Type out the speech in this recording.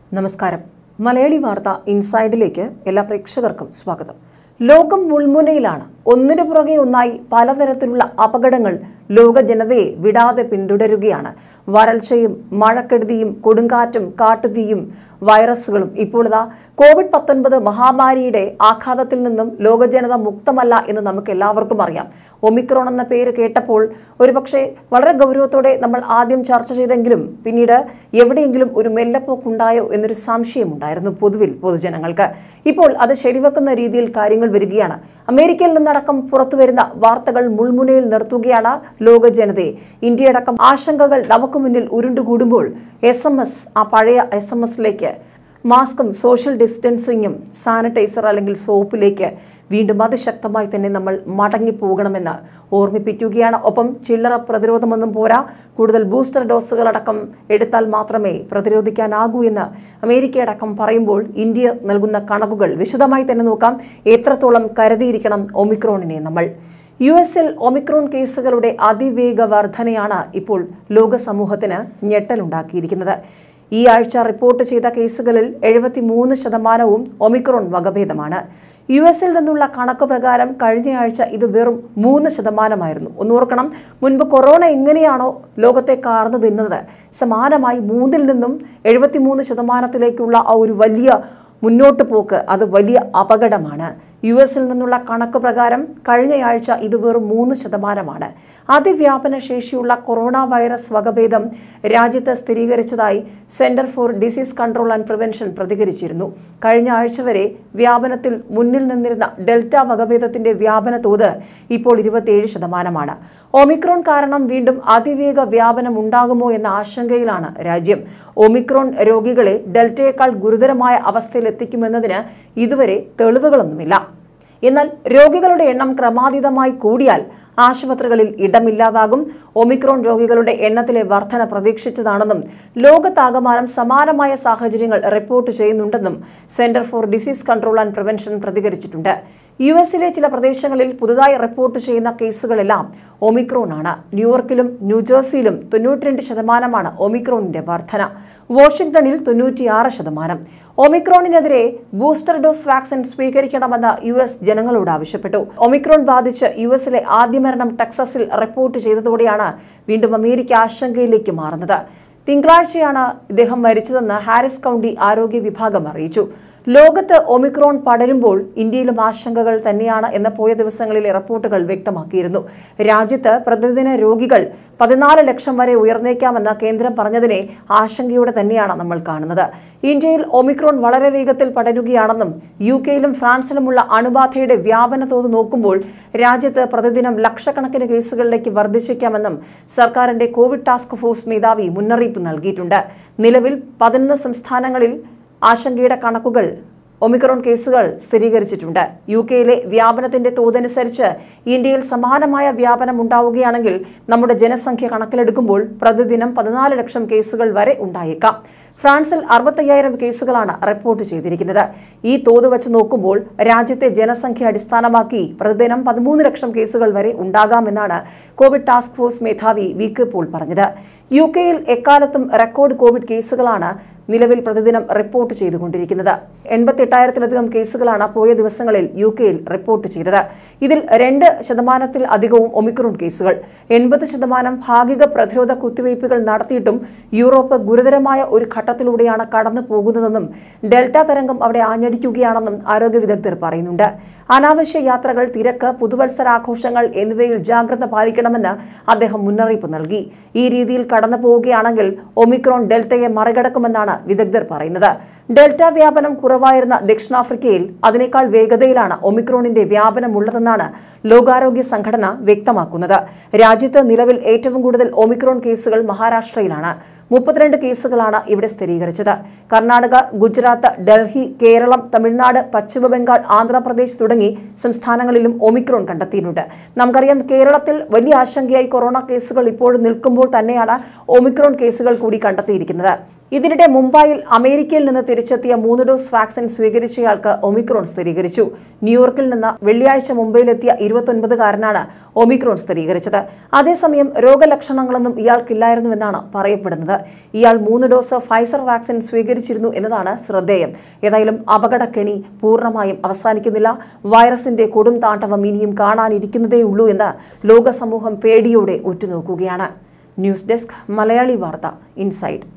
നമസ്കാരം മലയാളി വാർത്ത ഇൻസൈഡിലേക്ക് എല്ലാ പ്രേക്ഷകർക്കും സ്വാഗതം ലോകം മുൾമുനയിലാണ് ഒന്നിനു പുറകെ ഒന്നായി പലതരത്തിലുള്ള അപകടങ്ങൾ ലോക ജനതയെ വിടാതെ പിന്തുടരുകയാണ് വരൾച്ചയും മഴക്കെടുതിയും കൊടുങ്കാറ്റും കാട്ടുതീയും വൈറസുകളും ഇപ്പോൾ ഇതാ കോവിഡ് പത്തൊൻപത് മഹാമാരിയുടെ ആഘാതത്തിൽ നിന്നും ലോക ജനത മുക്തമല്ല എന്ന് നമുക്ക് എല്ലാവർക്കും അറിയാം ഒമിക്രോൺ എന്ന പേര് കേട്ടപ്പോൾ ഒരുപക്ഷെ വളരെ ഗൗരവത്തോടെ നമ്മൾ ആദ്യം ചർച്ച ചെയ്തെങ്കിലും പിന്നീട് എവിടെയെങ്കിലും ഒരു മെല്ലപ്പോക്കുണ്ടായോ എന്നൊരു സംശയമുണ്ടായിരുന്നു പൊതുവിൽ പൊതുജനങ്ങൾക്ക് ഇപ്പോൾ അത് ശരിവെക്കുന്ന രീതിയിൽ കാര്യങ്ങൾ വരികയാണ് അമേരിക്കയിൽ നിന്നടക്കം പുറത്തുവരുന്ന വാർത്തകൾ മുൾമുനയിൽ നിർത്തുകയാണ് ലോക ജനതയെ ഇന്ത്യയടക്കം ആശങ്കകൾ നമുക്ക് മുന്നിൽ ഉരുണ്ടുകൂടുമ്പോൾ എസ് എം എസ് ആ പഴയ എസ് എം എസിലേക്ക് മാസ്കും സോഷ്യൽ ഡിസ്റ്റൻസിങ്ങും സാനിറ്റൈസർ അല്ലെങ്കിൽ സോപ്പിലേക്ക് വീണ്ടും അതിശക്തമായി തന്നെ നമ്മൾ മടങ്ങിപ്പോകണമെന്ന് ഓർമ്മിപ്പിക്കുകയാണ് ഒപ്പം ചില്ലറ പ്രതിരോധമൊന്നും പോരാ കൂടുതൽ ബൂസ്റ്റർ ഡോസുകളടക്കം എടുത്താൽ മാത്രമേ പ്രതിരോധിക്കാനാകൂ എന്ന് അമേരിക്കയടക്കം പറയുമ്പോൾ ഇന്ത്യ നൽകുന്ന കണക്കുകൾ വിശദമായി തന്നെ നോക്കാം എത്രത്തോളം കരുതിയിരിക്കണം ഒമിക്രോണിനെ നമ്മൾ യു എസിൽ ഒമിക്രോൺ കേസുകളുടെ അതിവേഗ വർധനയാണ് ഇപ്പോൾ ലോക സമൂഹത്തിന് ഞെട്ടലുണ്ടാക്കിയിരിക്കുന്നത് ഈ ആഴ്ച റിപ്പോർട്ട് ചെയ്ത കേസുകളിൽ എഴുപത്തി മൂന്ന് ശതമാനവും ഒമിക്രോൺ വകഭേദമാണ് യു എസിൽ നിന്നുള്ള കണക്ക് പ്രകാരം കഴിഞ്ഞയാഴ്ച ഇത് വെറും മൂന്ന് ശതമാനമായിരുന്നു ഒന്നോർക്കണം മുൻപ് കൊറോണ എങ്ങനെയാണോ ലോകത്തെ കാർന്നു തിന്നത് സമാനമായി മൂന്നിൽ നിന്നും എഴുപത്തിമൂന്ന് ശതമാനത്തിലേക്കുള്ള ആ ഒരു വലിയ മുന്നോട്ട് പോക്ക് അത് വലിയ അപകടമാണ് യു എസിൽ നിന്നുള്ള കണക്ക് പ്രകാരം കഴിഞ്ഞയാഴ്ച ഇത് വെറും മൂന്ന് ശതമാനമാണ് അതിവ്യാപന ശേഷിയുള്ള കൊറോണ വൈറസ് വകഭേദം രാജ്യത്ത് സ്ഥിരീകരിച്ചതായി centre for disease control and prevention പ്രതികരിച്ചിരുന്നു കഴിഞ്ഞ ആഴ്ച വരെ വ്യാപനത്തിൽ മുന്നിൽ നിന്നിരുന്ന ഡെൽറ്റ വകഭേദത്തിന്റെ വ്യാപന തോത് ഇപ്പോൾ ഇരുപത്തിയേഴ് ശതമാനമാണ് ഒമിക്രോൺ കാരണം വീണ്ടും അതിവേഗ വ്യാപനം ഉണ്ടാകുമോ എന്ന ആശങ്കയിലാണ് രാജ്യം ഒമിക്രോൺ രോഗികളെ ഡെൽറ്റയേക്കാൾ ഗുരുതരമായ അവസ്ഥയിൽ എത്തിക്കുമെന്നതിന് ഇതുവരെ തെളിവുകളൊന്നുമില്ല എന്നാൽ രോഗികളുടെ എണ്ണം ക്രമാതീതമായി കൂടിയാൽ ആശുപത്രികളിൽ ഇടമില്ലാതാകും ഒമിക്രോൺ രോഗികളുടെ എണ്ണത്തിലെ വർധന പ്രതീക്ഷിച്ചതാണെന്നും ലോകത്താകമാനം സമാനമായ സാഹചര്യങ്ങൾ റിപ്പോർട്ട് ചെയ്യുന്നുണ്ടെന്നും centre for disease control and prevention പ്രതികരിച്ചിട്ടുണ്ട് യു എസിലെ ചില പ്രദേശങ്ങളിൽ പുതുതായി റിപ്പോർട്ട് ചെയ്യുന്ന കേസുകളെല്ലാം ഒമിക്രോൺ ആണ് ന്യൂയോർക്കിലും ന്യൂജേഴ്സിയിലും തൊണ്ണൂറ്റിരണ്ട് ശതമാനമാണ് ഒമിക്രോണിന്റെ വർധന വാഷിംഗ്ടണിൽ തൊണ്ണൂറ്റിയാറ് ശതമാനം ഒമിക്രോണിനെതിരെ ബൂസ്റ്റർ ഡോസ് വാക്സിൻ സ്വീകരിക്കണമെന്ന് യു എസ് ജനങ്ങളോട് ആവശ്യപ്പെട്ടു ഒമിക്രോൺ ബാധിച്ച് യു എസിലെ ആദ്യ മരണം ടെക്സസിൽ റിപ്പോർട്ട് ചെയ്തതോടെയാണ് വീണ്ടും അമേരിക്ക ആശങ്കയിലേക്ക് മാറുന്നത് തിങ്കളാഴ്ചയാണ് ഇദ്ദേഹം മരിച്ചതെന്ന് ഹാരിസ് കൗണ്ടി ആരോഗ്യ വിഭാഗം അറിയിച്ചു ലോകത്ത് ഒമിക്രോൺ പടരുമ്പോൾ ഇന്ത്യയിലും ആശങ്കകൾ തന്നെയാണ് എന്ന് പോയ ദിവസങ്ങളിലെ റിപ്പോർട്ടുകൾ വ്യക്തമാക്കിയിരുന്നു രാജ്യത്ത് പ്രതിദിന രോഗികൾ പതിനാല് ലക്ഷം വരെ ഉയർന്നേക്കാമെന്ന് കേന്ദ്രം പറഞ്ഞതിനെ ആശങ്കയോടെ തന്നെയാണ് നമ്മൾ കാണുന്നത് ഇന്ത്യയിൽ ഒമിക്രോൺ വളരെ വേഗത്തിൽ പടരുകയാണെന്നും യു കെയിലും ഫ്രാൻസിലുമുള്ള അണുബാധയുടെ വ്യാപന തോത് നോക്കുമ്പോൾ രാജ്യത്ത് പ്രതിദിനം ലക്ഷക്കണക്കിന് കേസുകളിലേക്ക് വർദ്ധിച്ചേക്കാമെന്നും സർക്കാരിന്റെ കോവിഡ് ടാസ്ക് ഫോഴ്സ് മേധാവി മുന്നറിയിപ്പ് നൽകിയിട്ടുണ്ട് നിലവിൽ പതിനൊന്ന് സംസ്ഥാനങ്ങളിൽ ആശങ്കയുടെ കണക്കുകൾ ഒമിക്രോൺ കേസുകൾ സ്ഥിരീകരിച്ചിട്ടുണ്ട് യു കെയിലെ വ്യാപനത്തിന്റെ തോതനുസരിച്ച് ഇന്ത്യയിൽ സമാനമായ വ്യാപനം ഉണ്ടാവുകയാണെങ്കിൽ നമ്മുടെ ജനസംഖ്യ കണക്കിലെടുക്കുമ്പോൾ പ്രതിദിനം പതിനാല് ലക്ഷം കേസുകൾ വരെ ഉണ്ടായേക്കാം ഫ്രാൻസിൽ അറുപത്തയ്യായിരം കേസുകളാണ് റിപ്പോർട്ട് ചെയ്തിരിക്കുന്നത് ഈ തോത് വെച്ച് നോക്കുമ്പോൾ രാജ്യത്തെ ജനസംഖ്യ അടിസ്ഥാനമാക്കി പ്രതിദിനം പതിമൂന്ന് ലക്ഷം കേസുകൾ വരെ ഉണ്ടാകാമെന്നാണ് കോവിഡ് ടാസ്ക് ഫോഴ്സ് മേധാവി വി കെ പോൾ പറഞ്ഞത് യു കെയിൽ എക്കാലത്തും റെക്കോർഡ് കോവിഡ് കേസുകളാണ് നിലവിൽ പ്രതിദിനം റിപ്പോർട്ട് ചെയ്തുകൊണ്ടിരിക്കുന്നത് എൺപത്തെട്ടായിരത്തിലധികം കേസുകളാണ് പോയ ദിവസങ്ങളിൽ യു കെയിൽ റിപ്പോർട്ട് ചെയ്തത് ഇതിൽ രണ്ട് ശതമാനത്തിൽ അധികവും ഒമിക്രോൺ കേസുകൾ എൺപത് ശതമാനം ഭാഗിക പ്രതിരോധ കുത്തിവയ്പ്പുകൾ നടത്തിയിട്ടും യൂറോപ്പ് ഗുരുതരമായ ഒരു ഘട്ടത്തിലൂടെയാണ് കടന്നു പോകുന്നതെന്നും ഡെൽറ്റ തരംഗം അവിടെ ആഞ്ഞടിക്കുകയാണെന്നും ആരോഗ്യ വിദഗ്ധർ പറയുന്നുണ്ട് അനാവശ്യ യാത്രകൾ തിരക്ക് പുതുവത്സരാഘോഷങ്ങൾ എന്നിവയിൽ ജാഗ്രത പാലിക്കണമെന്ന് അദ്ദേഹം മുന്നറിയിപ്പ് നൽകി ഈ രീതിയിൽ കടന്നു പോവുകയാണെങ്കിൽ ഒമിക്രോൺ ഡെൽറ്റയെ മറികടക്കുമെന്നാണ് വിദഗ്ധർ പറയുന്നത് ഡെൽറ്റ വ്യാപനം കുറവായിരുന്ന ദക്ഷിണാഫ്രിക്കയിൽ അതിനേക്കാൾ വേഗതയിലാണ് ഒമിക്രോണിന്റെ വ്യാപനമുള്ളതെന്നാണ് ലോകാരോഗ്യ സംഘടന വ്യക്തമാക്കുന്നത് രാജ്യത്ത് നിലവിൽ ഏറ്റവും കൂടുതൽ ഒമിക്രോൺ കേസുകൾ മഹാരാഷ്ട്രയിലാണ് മുപ്പത്തിരണ്ട് കേസുകളാണ് ഇവിടെ സ്ഥിരീകരിച്ചത് കർണാടക ഗുജറാത്ത് ഡൽഹി കേരളം തമിഴ്നാട് പശ്ചിമ ബംഗാൾ ആന്ധ്രാപ്രദേശ് തുടങ്ങി സംസ്ഥാനങ്ങളിലും ഒമിക്രോൺ കണ്ടെത്തിയിട്ടുണ്ട് നമുക്കറിയാം കേരളത്തിൽ വലിയ ആശങ്കയായി കൊറോണ കേസുകൾ ഇപ്പോഴും നിൽക്കുമ്പോൾ തന്നെയാണ് ഒമിക്രോൺ കേസുകൾ കൂടി കണ്ടെത്തിയിരിക്കുന്നത് ഇതിനിടെ മുംബൈയിൽ അമേരിക്കയിൽ നിന്ന് തിരിച്ചെത്തിയ മൂന്ന് ഡോസ് വാക്സിൻ സ്വീകരിച്ചയാൾക്ക് ഒമിക്രോൺ സ്ഥിരീകരിച്ചു ന്യൂയോർക്കിൽ നിന്ന് വെള്ളിയാഴ്ച മുംബൈയിലെത്തിയ ഇരുപത്തൊൻപതുകാരനാണ് ഒമിക്രോൺ സ്ഥിരീകരിച്ചത് അതേസമയം രോഗലക്ഷണങ്ങളൊന്നും ഇയാൾക്കില്ലായിരുന്നുവെന്നാണ് പറയപ്പെടുന്നത് ഇയാൾ മൂന്ന് ഡോസ് ഫൈസർ വാക്സിൻ സ്വീകരിച്ചിരുന്നു എന്നതാണ് ശ്രദ്ധേയം ഏതായാലും അപകടക്കെണി പൂർണ്ണമായും അവസാനിക്കുന്നില്ല വൈറസിന്റെ കൊടും താണ്ഡവം ഇനിയും കാണാനിരിക്കുന്നതേയുള്ളൂ എന്ന് ലോകസമൂഹം പേടിയോടെ ഉറ്റുനോക്കുകയാണ് ന്യൂസ് ഡെസ്ക് മലയാളി വാർത്ത ഇൻസൈഡ്